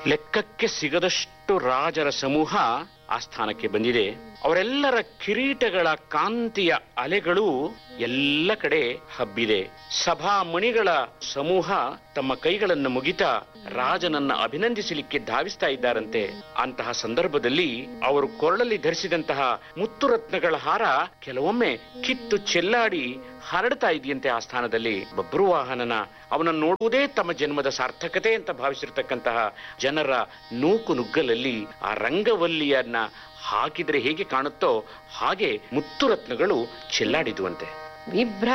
ಲೆಕ್ಕಕ್ಕೆ ಸಿಗದಷ್ಟು ರಾಜರ ಸಮೂಹ ಆಸ್ಥಾನಕ್ಕೆ ಬಂದಿದೆ ಅವರೆಲ್ಲರ ಕಿರೀಟಗಳ ಕಾಂತಿಯ ಅಲೆಗಳು ಎಲ್ಲ ಕಡೆ ಹಬ್ಬಿದೆ ಸಭಾಮಣಿಗಳ ಸಮೂಹ ತಮ್ಮ ಕೈಗಳನ್ನು ಮುಗಿತಾ ರಾಜನನ್ನ ಅಭಿನಂದಿಸಲಿಕ್ಕೆ ಧಾವಿಸ್ತಾ ಇದ್ದಾರಂತೆ ಅಂತಹ ಸಂದರ್ಭದಲ್ಲಿ ಅವರು ಕೊರಳಲ್ಲಿ ಧರಿಸಿದಂತಹ ಮುತ್ತುರತ್ನಗಳ ಹಾರ ಕೆಲವೊಮ್ಮೆ ಕಿತ್ತು ಚೆಲ್ಲಾಡಿ ಹರಡ್ತಾ ಇದೆಯಂತೆ ಆ ಸ್ಥಾನದಲ್ಲಿ ಬಬ್ರುವಾಹನನ ಅವನನ್ನು ನೋಡುವುದೇ ತಮ್ಮ ಜನ್ಮದ ಸಾರ್ಥಕತೆ ಅಂತ ಭಾವಿಸಿರ್ತಕ್ಕಂತಹ ಜನರ ನೂಕು ನುಗ್ಗಲಲ್ಲಿ ಆ ರಂಗವಲ್ಲಿಯನ್ನ ಹಾಕಿದ್ರೆ ಹೇಗೆ ಕಾಣುತ್ತೋ ಹಾಗೆ ಮುತ್ತುರತ್ನಗಳು ಚೆಲ್ಲಾಡಿದುವಂತೆ ವಿಭ್ರ